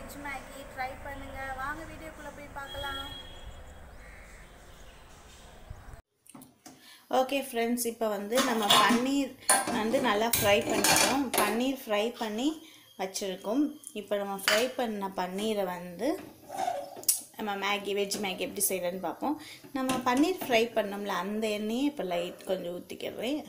veg Maggi try பண்ணுங்கள் வாங்க வீடியோக்குள்ளே போய் பார்க்கலாம் ஓகே ஃப்ரெண்ட்ஸ் இப்போ வந்து நம்ம பன்னீர் வந்து நல்லா ஃப்ரை பண்ணிட்டோம் பன்னீர் ஃப்ரை பண்ணி வச்சுருக்கோம் இப்போ நம்ம ஃப்ரை பண்ண பன்னீரை வந்து நம்ம மேகி வெஜ் மேகி எப்படி செய்கிறேன்னு பார்ப்போம் நம்ம பன்னீர் ஃப்ரை பண்ணோம்ல அந்த எண்ணெயை இப்போ லைட் கொஞ்சம் ஊற்றிக்கிறேன்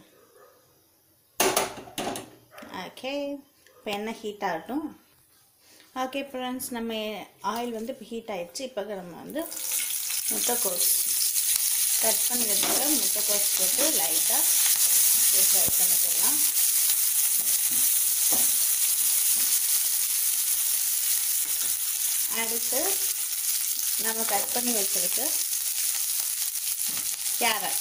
ஓகே இப்போ எண்ணெய் ஹீட் ஆகட்டும் ஓகே ஃப்ரெண்ட்ஸ் நம்ம ஆயில் வந்து இப்போ ஹீட் ஆயிடுச்சு இப்போ நம்ம வந்து முட்டைக்கோஸ் கட் பண்ணி வச்சுக்க முட்டைக்கோஸ் போட்டு லைட்டாக ஃப்ரை பண்ணிக்கலாம் அடுத்து நம்ம கட் பண்ணி வச்சிருக்க கேரட்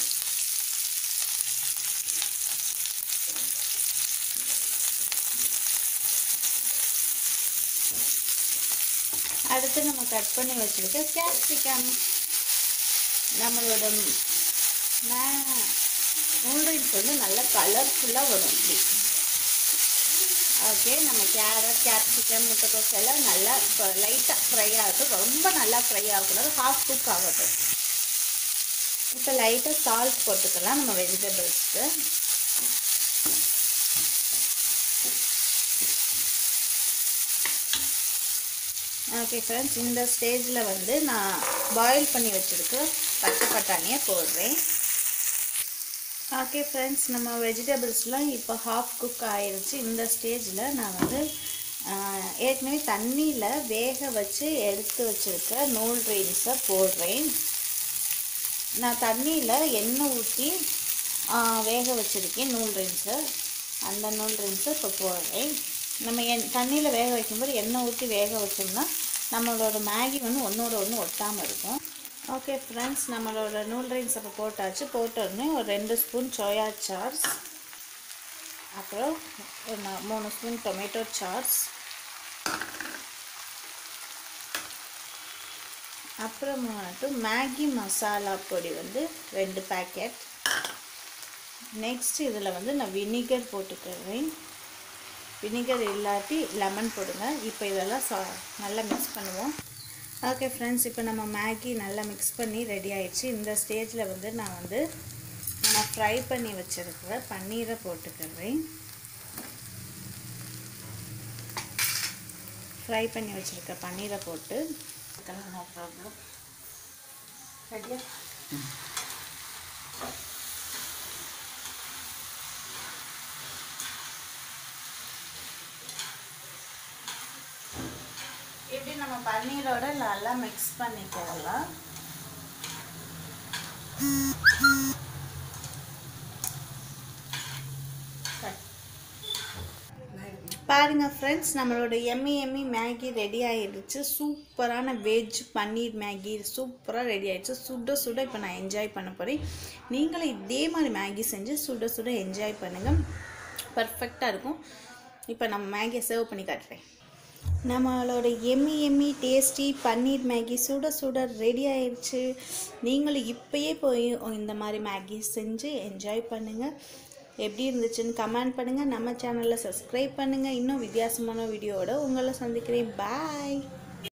அடுத்து நம்ம கட் பண்ணி வச்சிருக்க கேப்சிகம் நம்மளோட நூடுல்ஸ் வந்து நல்லா கலர்ஃபுல்லாக வரும் இப்படி ஓகே நம்ம கேரட் கேப்சிகம் முட்டைக்கோஸ் எல்லாம் நல்லா இப்போ லைட்டாக ஃப்ரை ஆகட்டும் ரொம்ப நல்லா ஃப்ரை ஆகக்கூடாது ஹாஃப் குக் ஆகட்டும் இப்போ லைட்டாக சால்ட் போட்டுக்கலாம் நம்ம வெஜிடபிள்ஸ்க்கு ஓகே ஃப்ரெண்ட்ஸ் இந்த ஸ்டேஜில் வந்து நான் பாயில் பண்ணி வச்சுருக்க பச்சை பட்டாணியை போடுறேன் ஓகே ஃப்ரெண்ட்ஸ் நம்ம வெஜிடபிள்ஸ்லாம் இப்போ ஹாஃப் குக் ஆயிடுச்சு இந்த ஸ்டேஜில் நான் வந்து ஏற்கனவே தண்ணியில் வேக வச்சு எடுத்து வச்சுருக்க நூல் ட்ரெயின்ஸை போடுறேன் நான் தண்ணியில் எண்ணெய் ஊற்றி வேக வச்சுருக்கேன் நூல் ட்ரெயின்ஸை அந்த நூல் ட்ரெயின்ஸை இப்போ போடுறேன் நம்ம எண் தண்ணியில் வேக வைக்கும்போது எண்ணெய் ஊற்றி வேக வச்சோம்னா நம்மளோட மேகி வந்து ஒன்றோட ஒன்று ஒட்டாமல் இருக்கும் ஓகே ஃப்ரெண்ட்ஸ் நம்மளோட நூல் ரைன்ஸ் அப்போ போட்டாச்சு போட்ட உடனே ஒரு ரெண்டு ஸ்பூன் சோயா சார்ஸ் அப்புறம் ஒரு நா- மூணு ஸ்பூன் டொமேட்டோ சார்ஸ் அப்புறம் மட்டும் மேகி மசாலா பொடி வந்து ரெண்டு பேக்கெட் நெக்ஸ்ட் இதில் வந்து நான் வினிகர் போட்டுக்கிறேன் வினிகர் இல்லாட்டி லெமன் போடுங்க இப்போ இதெல்லாம் சா நல்லா மிக்ஸ் பண்ணுவோம் ஓகே ஃப்ரெண்ட்ஸ் இப்போ நம்ம மேகி நல்லா மிக்ஸ் பண்ணி ரெடி ஆயிடுச்சு இந்த ஸ்டேஜில் வந்து நான் வந்து நம்ம ஃப்ரை பண்ணி வச்சுருக்கிற பன்னீரை போட்டுக்கிறேன் ஃப்ரை பண்ணி வச்சுருக்க பன்னீரை போட்டு நோ ப்ராப்ளம் ரெடியா இப்படி நம்ம பன்னீரோட நல்லா மிக்ஸ் பண்ணிக்கலாம் பாருங்க ஃப்ரெண்ட்ஸ் நம்மளோட எம்மி எம்மி மேகி ரெடி ஆயிடுச்சு சூப்பரான வெஜ் பன்னீர் மேகி சூப்பராக ரெடி ஆயிடுச்சு சுட சுட இப்போ நான் என்ஜாய் பண்ண போகிறேன் நீங்களும் இதே மாதிரி மேகி செஞ்சு சுட சுட என்ஜாய் பண்ணுங்கள் பர்ஃபெக்டாக இருக்கும் இப்போ நம்ம மேகியை சர்வ் பண்ணி காட்டுறேன் நம்மளோட yummy yummy tasty paneer Maggi சுட சுட ரெடி ஆயிடுச்சு நீங்களும் இப்பயே போய் இந்த மாதிரி மேகி செஞ்சு என்ஜாய் பண்ணுங்கள் எப்படி இருந்துச்சுன்னு கமெண்ட் பண்ணுங்கள் நம்ம சேனலில் சப்ஸ்கிரைப் பண்ணுங்கள் இன்னும் வித்தியாசமான வீடியோவோட உங்களை சந்திக்கிறேன் பாய்